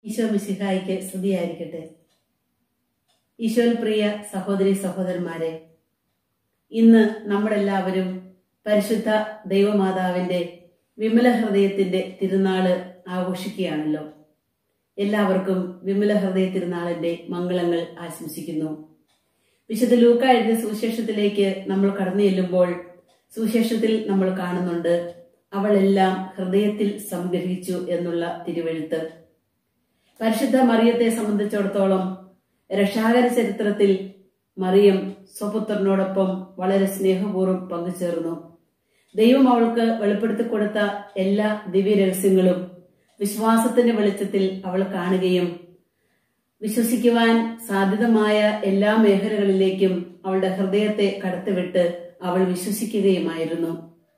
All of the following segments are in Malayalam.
ഈശോ മിശിഹായിക്ക് സ്തുതിയായിരിക്കട്ടെ ഈശോയിൽ പ്രിയ സഹോദരി സഹോദരന്മാരെ ഇന്ന് നമ്മളെല്ലാവരും പരിശുദ്ധ ദൈവമാതാവിന്റെ വിമല ഹൃദയത്തിന്റെ തിരുനാള് ആഘോഷിക്കുകയാണല്ലോ എല്ലാവർക്കും വിമല ഹൃദയ തിരുനാളിന്റെ മംഗളങ്ങൾ ആശംസിക്കുന്നു വിശുദ്ധ ലൂക്ക എഴുതിയ സുവിശേഷത്തിലേക്ക് നമ്മൾ കടന്നു ചെല്ലുമ്പോൾ സുവിശേഷത്തിൽ നമ്മൾ കാണുന്നുണ്ട് അവളെല്ലാം ഹൃദയത്തിൽ സംഗ്രഹിച്ചു എന്നുള്ള തിരുവെഴുത്ത് പരിശുദ്ധ മറിയത്തെ സംബന്ധിച്ചിടത്തോളം രക്ഷാകര ചരിത്രത്തിൽ മറിയം സ്വപുത്രനോടൊപ്പം വളരെ സ്നേഹപൂർവ്വം പങ്കുചേർന്നു ദൈവം അവൾക്ക് വെളിപ്പെടുത്തി കൊടുത്ത എല്ലാ ദിവ്യ രഹസ്യങ്ങളും വിശ്വാസത്തിന്റെ വെളിച്ചത്തിൽ അവൾ കാണുകയും വിശ്വസിക്കുവാൻ സാധ്യതമായ എല്ലാ മേഖലകളിലേക്കും അവളുടെ ഹൃദയത്തെ കടത്തിവിട്ട് അവൾ വിശ്വസിക്കുകയുമായിരുന്നു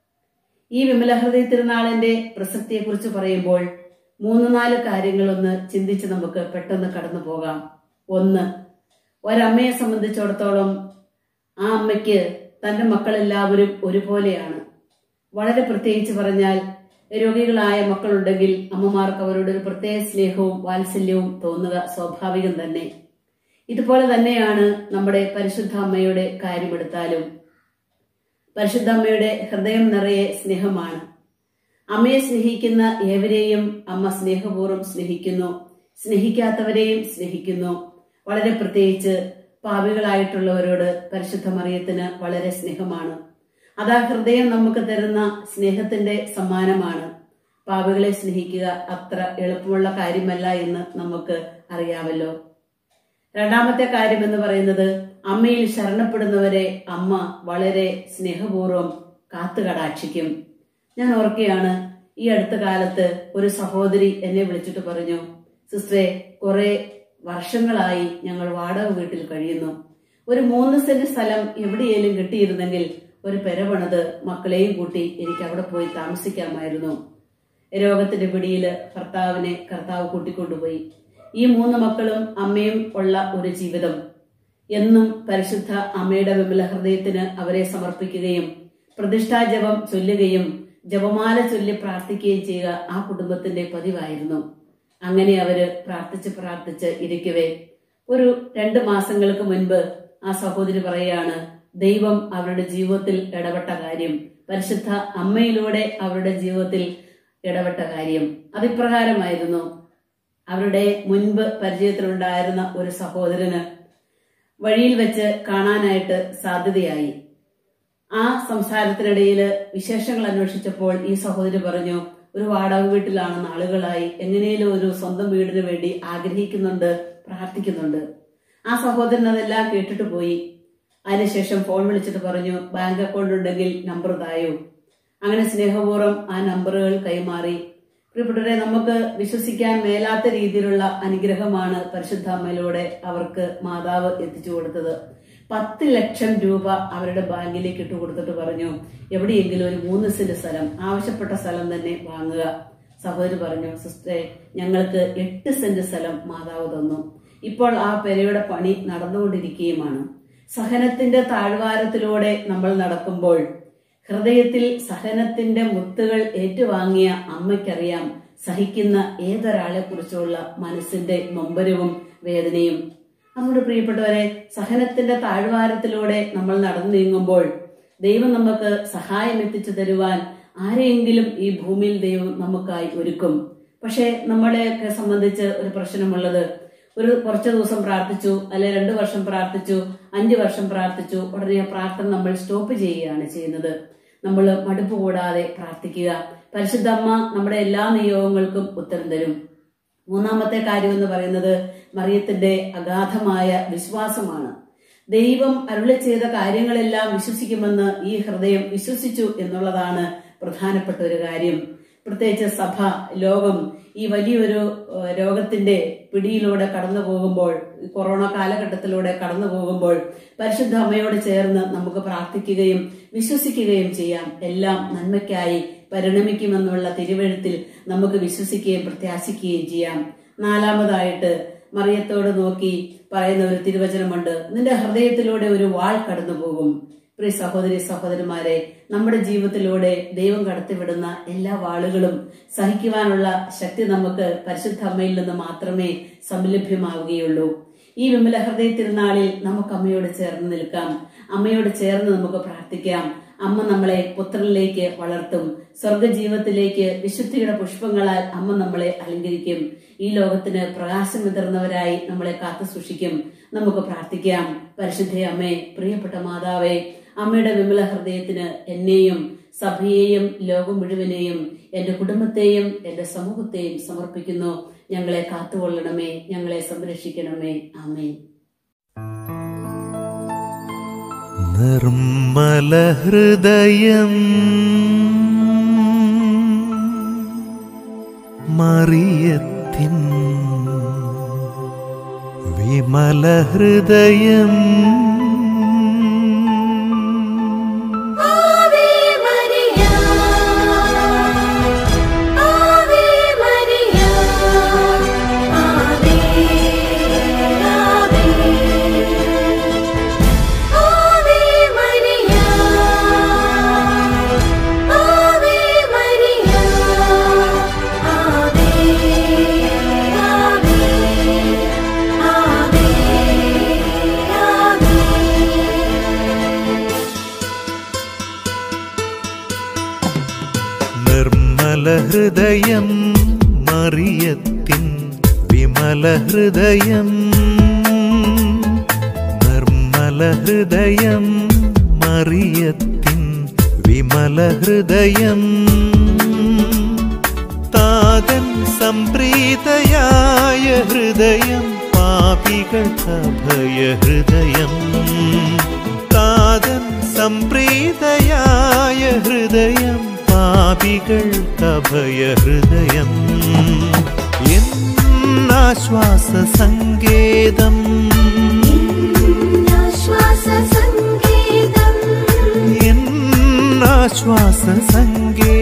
ഈ വിമല ഹൃദയ തിരുനാളിന്റെ പ്രസക്തിയെക്കുറിച്ച് പറയുമ്പോൾ മൂന്ന് നാല് കാര്യങ്ങളൊന്ന് ചിന്തിച്ച് നമുക്ക് പെട്ടെന്ന് കടന്നു പോകാം ഒന്ന് ഒരമ്മയെ സംബന്ധിച്ചിടത്തോളം ആ അമ്മയ്ക്ക് തന്റെ മക്കളെല്ലാവരും ഒരുപോലെയാണ് വളരെ പ്രത്യേകിച്ച് പറഞ്ഞാൽ രോഗികളായ മക്കളുണ്ടെങ്കിൽ അമ്മമാർക്ക് അവരോട് ഒരു പ്രത്യേക സ്നേഹവും വാത്സല്യവും തോന്നുക സ്വാഭാവികം തന്നെ ഇതുപോലെ തന്നെയാണ് നമ്മുടെ പരിശുദ്ധ അമ്മയുടെ കാര്യമെടുത്താലും പരിശുദ്ധ അമ്മയുടെ ഹൃദയം നിറയെ സ്നേഹമാണ് അമ്മയെ സ്നേഹിക്കുന്ന ഏവരെയും അമ്മ സ്നേഹപൂർവ്വം സ്നേഹിക്കുന്നു സ്നേഹിക്കാത്തവരെയും സ്നേഹിക്കുന്നു വളരെ പ്രത്യേകിച്ച് പാപികളായിട്ടുള്ളവരോട് പരിശുദ്ധ മറിയത്തിന് വളരെ സ്നേഹമാണ് അതാ ഹൃദയം നമുക്ക് തരുന്ന സ്നേഹത്തിന്റെ സമ്മാനമാണ് പാപികളെ സ്നേഹിക്കുക അത്ര എളുപ്പമുള്ള കാര്യമല്ല എന്ന് നമുക്ക് അറിയാമല്ലോ രണ്ടാമത്തെ കാര്യം എന്ന് പറയുന്നത് അമ്മയിൽ ശരണപ്പെടുന്നവരെ അമ്മ വളരെ സ്നേഹപൂർവ്വം കാത്തുകടാക്ഷിക്കും ഞാൻ ഓർക്കുകയാണ് ഈ അടുത്ത കാലത്ത് ഒരു സഹോദരി എന്നെ വിളിച്ചിട്ട് പറഞ്ഞു സിസ്റ്ററെ കുറെ വർഷങ്ങളായി ഞങ്ങൾ വാടക വീട്ടിൽ കഴിയുന്നു ഒരു മൂന്ന് സെന്റ് സ്ഥലം എവിടെയെങ്കിലും കിട്ടിയിരുന്നെങ്കിൽ ഒരു പെര പണിത് മക്കളെയും കൂട്ടി എനിക്ക് അവിടെ പോയി താമസിക്കാമായിരുന്നു രോഗത്തിന്റെ പിടിയില് ഭർത്താവിനെ കർത്താവ് കൂട്ടിക്കൊണ്ടുപോയി ഈ മൂന്ന് മക്കളും അമ്മയും ഉള്ള ഒരു ജീവിതം എന്നും പരിശുദ്ധ അമ്മയുടെ വിമല ഹൃദയത്തിന് അവരെ സമർപ്പിക്കുകയും പ്രതിഷ്ഠാജപം ചൊല്ലുകയും ജപമാല ചൊല്ലി പ്രാർത്ഥിക്കുകയും ചെയ്യുക ആ കുടുംബത്തിന്റെ പതിവായിരുന്നു അങ്ങനെ അവര് പ്രാർത്ഥിച്ച് പ്രാർത്ഥിച്ച് ഇരിക്കവേ ഒരു രണ്ട് മാസങ്ങൾക്ക് മുൻപ് ആ സഹോദരി പറയുകയാണ് ദൈവം അവരുടെ ജീവിതത്തിൽ ഇടപെട്ട കാര്യം പരിശുദ്ധ അമ്മയിലൂടെ അവരുടെ ജീവിതത്തിൽ ഇടപെട്ട കാര്യം അതിപ്രകാരമായിരുന്നു അവരുടെ മുൻപ് പരിചയത്തിലുണ്ടായിരുന്ന ഒരു സഹോദരന് വഴിയിൽ വെച്ച് കാണാനായിട്ട് സാധ്യതയായി ആ സംസാരത്തിനിടയിൽ വിശേഷങ്ങൾ അന്വേഷിച്ചപ്പോൾ ഈ സഹോദരി പറഞ്ഞു ഒരു വാടക വീട്ടിലാണ് നാളുകളായി എങ്ങനെയും ഒരു സ്വന്തം വീടിന് വേണ്ടി ആഗ്രഹിക്കുന്നുണ്ട് പ്രാർത്ഥിക്കുന്നുണ്ട് ആ സഹോദരൻ അതെല്ലാം കേട്ടിട്ട് പോയി അതിനുശേഷം ഫോൺ വിളിച്ചിട്ട് പറഞ്ഞു ബാങ്ക് അക്കൗണ്ട് ഉണ്ടെങ്കിൽ നമ്പർ തായോ അങ്ങനെ സ്നേഹപൂർവ്വം ആ നമ്പറുകൾ കൈമാറി പ്രിയപ്പെട്ടവരെ നമുക്ക് വിശ്വസിക്കാൻ മേലാത്ത രീതിയിലുള്ള അനുഗ്രഹമാണ് പരിശുദ്ധ അമ്മയിലൂടെ അവർക്ക് മാതാവ് എത്തിച്ചു കൊടുത്തത് പത്ത് ലക്ഷം രൂപ അവരുടെ ബാങ്കിലേക്ക് ഇട്ട് കൊടുത്തിട്ട് പറഞ്ഞു എവിടെയെങ്കിലും ഒരു മൂന്ന് സെന്റ് സ്ഥലം ആവശ്യപ്പെട്ട സ്ഥലം തന്നെ വാങ്ങുക സഹോദരി പറഞ്ഞു സിസ്റ്ററെ ഞങ്ങൾക്ക് എട്ട് സെന്റ് സ്ഥലം മാതാവ് തന്നു ഇപ്പോൾ ആ പെരയുടെ പണി നടന്നുകൊണ്ടിരിക്കുകയുമാണ് സഹനത്തിന്റെ താഴ്വാരത്തിലൂടെ നമ്മൾ നടക്കുമ്പോൾ ഹൃദയത്തിൽ സഹനത്തിന്റെ മുത്തുകൾ ഏറ്റുവാങ്ങിയ അമ്മയ്ക്കറിയാം സഹിക്കുന്ന ഏതൊരാളെ കുറിച്ചുള്ള മനസ്സിന്റെ നൊമ്പരവും വേദനയും അതുകൊണ്ട് പ്രിയപ്പെട്ടവരെ സഹനത്തിന്റെ താഴ്വാരത്തിലൂടെ നമ്മൾ നടന്നു നീങ്ങുമ്പോൾ ദൈവം നമുക്ക് സഹായം എത്തിച്ചു തരുവാൻ ആരെയെങ്കിലും ഈ ഭൂമിയിൽ ദൈവം നമുക്കായി ഒരുക്കും പക്ഷെ നമ്മളെയൊക്കെ സംബന്ധിച്ച് ഒരു പ്രശ്നമുള്ളത് ഒരു കുറച്ച് ദിവസം പ്രാർത്ഥിച്ചു അല്ലെ രണ്ടു വർഷം പ്രാർത്ഥിച്ചു അഞ്ചു വർഷം പ്രാർത്ഥിച്ചു ഉടനെ ആ പ്രാർത്ഥന നമ്മൾ സ്റ്റോപ്പ് ചെയ്യുകയാണ് ചെയ്യുന്നത് നമ്മൾ മടുപ്പ് കൂടാതെ പ്രാർത്ഥിക്കുക പരിശുദ്ധ അമ്മ നമ്മുടെ എല്ലാ നിയോഗങ്ങൾക്കും ഉത്തരം തരും മൂന്നാമത്തെ കാര്യം എന്ന് പറയുന്നത് മറിയത്തിന്റെ അഗാധമായ വിശ്വാസമാണ് ദൈവം അരുളി ചെയ്ത കാര്യങ്ങളെല്ലാം വിശ്വസിക്കുമെന്ന് ഈ ഹൃദയം വിശ്വസിച്ചു എന്നുള്ളതാണ് പ്രധാനപ്പെട്ട ഒരു കാര്യം പ്രത്യേകിച്ച് സഭ ലോകം ഈ വലിയൊരു ഏഹ്, രോഗത്തിന്റെ പിടിയിലൂടെ കടന്നു പോകുമ്പോൾ ഈ കൊറോണ കാലഘട്ടത്തിലൂടെ കടന്നു പോകുമ്പോൾ പരിശുദ്ധ അമ്മയോട് ചേർന്ന് നമുക്ക് പ്രാർത്ഥിക്കുകയും വിശ്വസിക്കുകയും ചെയ്യാം എല്ലാം നന്മയ്ക്കായി പരിണമിക്കുമെന്നുള്ള തിരുവഴുത്തിൽ നമുക്ക് വിശ്വസിക്കുകയും പ്രത്യാശിക്കുകയും ചെയ്യാം നാലാമതായിട്ട് മറിയത്തോട് നോക്കി പറയുന്ന ഒരു തിരുവചനമുണ്ട് നിന്റെ ഹൃദയത്തിലൂടെ ഒരു വാൾ കടന്നു പോകും പ്രിയ സഹോദരി സഹോദരന്മാരെ നമ്മുടെ ജീവിതത്തിലൂടെ ദൈവം കടത്തിവിടുന്ന എല്ലാ വാളുകളും സഹിക്കുവാനുള്ള ശക്തി നമുക്ക് പരിശുദ്ധ അമ്മയിൽ നിന്ന് മാത്രമേ സംലഭ്യമാവുകയുള്ളൂ ഈ വിമല ഹൃദയ തിരുനാളിൽ നമുക്ക് അമ്മയോട് ചേർന്ന് നിൽക്കാം അമ്മയോട് ചേർന്ന് നമുക്ക് പ്രാർത്ഥിക്കാം അമ്മ നമ്മളെ പുത്രനിലേക്ക് വളർത്തും സ്വർഗജീവിതത്തിലേക്ക് വിശുദ്ധിയുടെ പുഷ്പങ്ങളാൽ അമ്മ നമ്മളെ അലങ്കരിക്കും ഈ ലോകത്തിന് പ്രകാശം വിതർന്നവരായി നമ്മളെ കാത്തു സൂക്ഷിക്കും നമുക്ക് പ്രാർത്ഥിക്കാം പരിശുദ്ധ അമ്മേ പ്രിയപ്പെട്ട മാതാവേ അമ്മയുടെ വിമല ഹൃദയത്തിന് എന്നെയും സഭയെയും ലോകം മുഴുവനെയും എന്റെ കുടുംബത്തെയും എന്റെ സമൂഹത്തെയും സമർപ്പിക്കുന്നു ഞങ്ങളെ കാത്തുകൊള്ളണമേ ഞങ്ങളെ സംരക്ഷിക്കണമേ ആമേ നിർമ്മല ഹൃദയം മറിയത്തിൻ വിമല ഹൃദയം ആവേ മരിയ ആവേ മരിയ ആവേ ആവേ ആവേ മരിയ ആവേ മരിയ ആവേ ആവേ ആവേ ആവേ നിർമ്മല ഹൃദയം മറിയത്തിൻ വിമല ഹൃദയം നിർമ്മല ഹൃദയം മറിയത്തിൻ വിമല ഹൃദയം താതൻ സംപ്രീതയായ ഹൃദയം പാപികൾക്കഭയ ഹൃദയം താതൻ സംപ്രീതയായ ഹൃദയം പാപികൾക്കഭയ ഹൃദയം എന്നാശ്വാസ സങ്കേതം ശ്വാസസംഗീതം എന്നാശ്വാസ സങ്കേതം